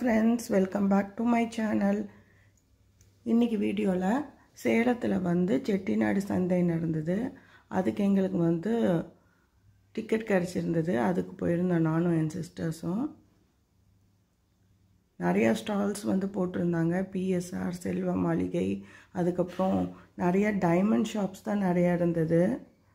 friends welcome back to my channel இன்றைக்கி வீடியோவில் சேலத்தில் வந்து செட்டிநாடு சந்தை நடந்தது அதுக்கு எங்களுக்கு வந்து டிக்கெட் கிடச்சிருந்தது அதுக்கு போயிருந்தோம் நானும் என் சிஸ்டர்ஸும் நிறையா ஸ்டால்ஸ் வந்து போட்டிருந்தாங்க பிஎஸ்ஆர் செல்வ மாளிகை அதுக்கப்புறம் நிறைய டைமண்ட் ஷாப்ஸ் தான் நிறையா இருந்தது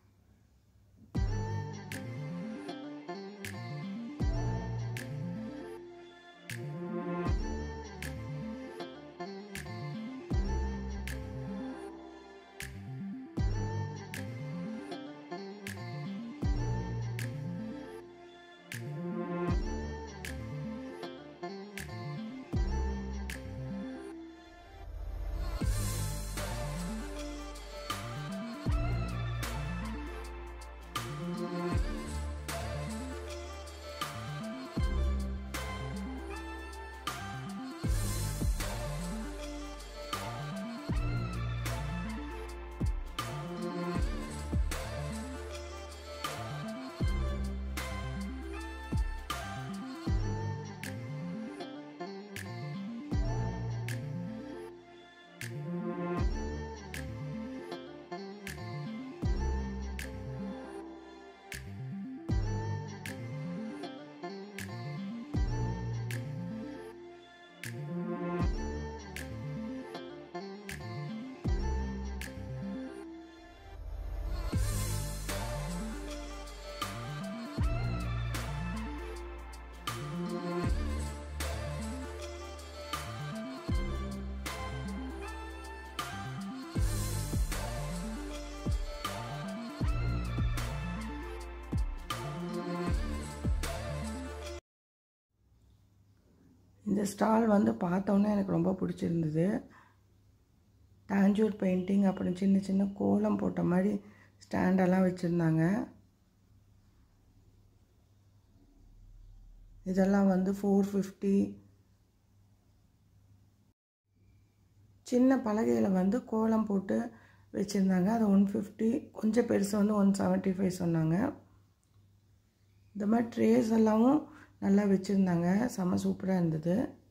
இந்த ஸ்டால் வந்து பார்த்தோன்னே எனக்கு ரொம்ப பிடிச்சிருந்தது டாஞ்சூர் பெயிண்டிங் அப்புறம் சின்ன சின்ன கோலம் போட்ட மாதிரி ஸ்டாண்டெல்லாம் வச்சுருந்தாங்க இதெல்லாம் வந்து ஃபோர் ஃபிஃப்டி சின்ன பலகையில் வந்து கோலம் போட்டு வச்சுருந்தாங்க அது ஒன் ஃபிஃப்டி கொஞ்சம் பெருசு வந்து ஒன் செவன்ட்டி ஃபைவ் சொன்னாங்க இந்த மாதிரி ட்ரேஸ் எல்லாமும் நல்லா வச்சுருந்தாங்க செம்ம சூப்பராக இருந்தது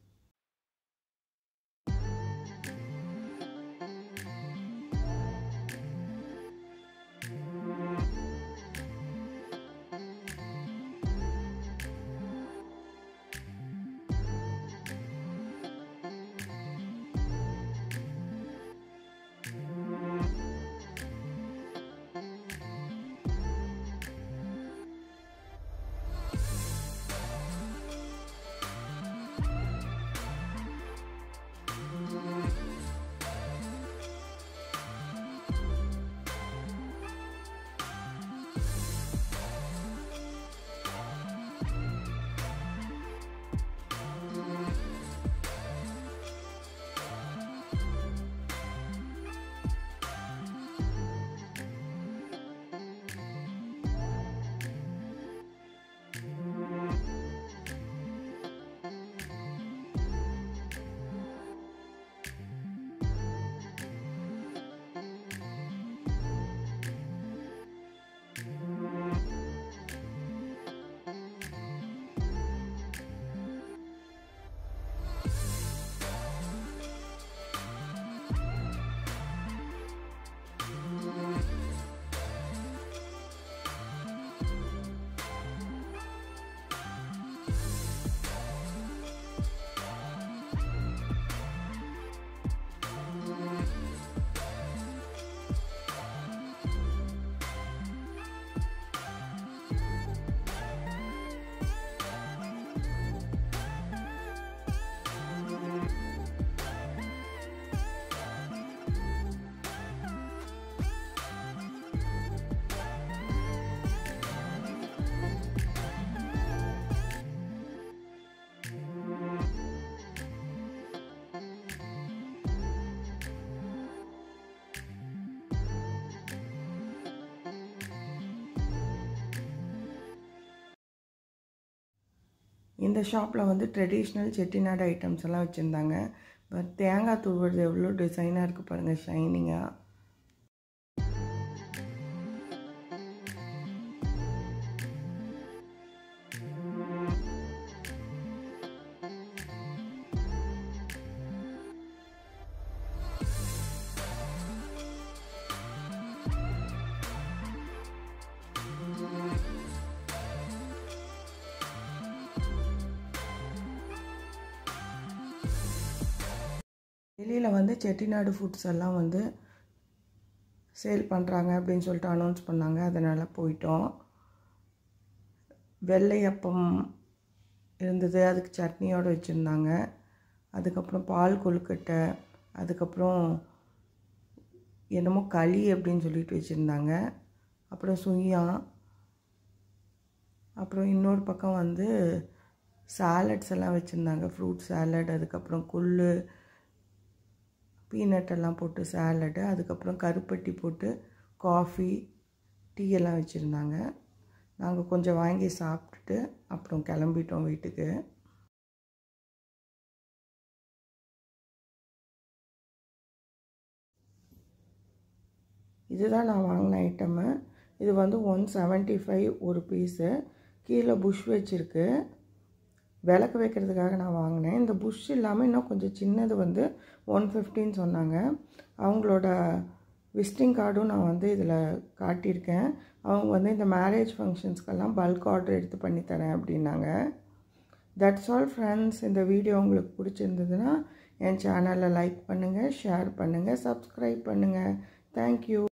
இந்த ஷாப்பில் வந்து ட்ரெடிஷ்னல் செட்டிநாடு ஐட்டம்ஸ் எல்லாம் வச்சுருந்தாங்க பட் தேங்காய் துருவுறது எவ்வளோ டிசைனாக இருக்குது பாருங்கள் ஷைனிங்காக வெளியில் வந்து செட்டிநாடு ஃபுட்ஸ் எல்லாம் வந்து சேல் பண்ணுறாங்க அப்படின்னு சொல்லிட்டு அனௌன்ஸ் பண்ணாங்க அதனால் போயிட்டோம் வெள்ளையப்பம் இருந்தது அதுக்கு சட்னியோடு வச்சுருந்தாங்க அதுக்கப்புறம் பால் கொழுக்கட்டை அதுக்கப்புறம் என்னமோ களி அப்படின்னு சொல்லிட்டு வச்சுருந்தாங்க அப்புறம் சுய்யா அப்புறம் இன்னொரு பக்கம் வந்து சாலட்ஸ் எல்லாம் வச்சுருந்தாங்க ஃப்ரூட் சாலட் அதுக்கப்புறம் கொள்ளு பீனட் எல்லாம் போட்டு சாலடு அதுக்கப்புறம் கருப்பட்டி போட்டு காஃபி டீ எல்லாம் வச்சுருந்தாங்க நாங்கள் கொஞ்சம் வாங்கி சாப்பிட்டுட்டு அப்புறம் கிளம்பிட்டோம் வீட்டுக்கு இதுதான் நான் வாங்கின ஐட்டமு இது வந்து ஒன் செவன்ட்டி ஃபைவ் ஒரு பீஸு கீழே புஷ் வச்சுருக்கு விளக்கு வைக்கிறதுக்காக நான் வாங்கினேன் இந்த புஷ் இல்லாமல் இன்னும் கொஞ்சம் சின்னது வந்து ஒன் ஃபிஃப்டின்னு சொன்னாங்க அவங்களோட விசிட்டிங் கார்டும் நான் வந்து இதில் காட்டியிருக்கேன் அவங்க வந்து இந்த மேரேஜ் ஃபங்க்ஷன்ஸ்க்கெல்லாம் பல்க் ஆர்டர் எடுத்து பண்ணித்தரேன் அப்படின்னாங்க தட்ஸ் ஆல் ஃப்ரெண்ட்ஸ் இந்த வீடியோ உங்களுக்கு பிடிச்சிருந்ததுன்னா என் சேனலை லைக் பண்ணுங்கள் ஷேர் பண்ணுங்கள் சப்ஸ்கிரைப் பண்ணுங்கள் தேங்க்யூ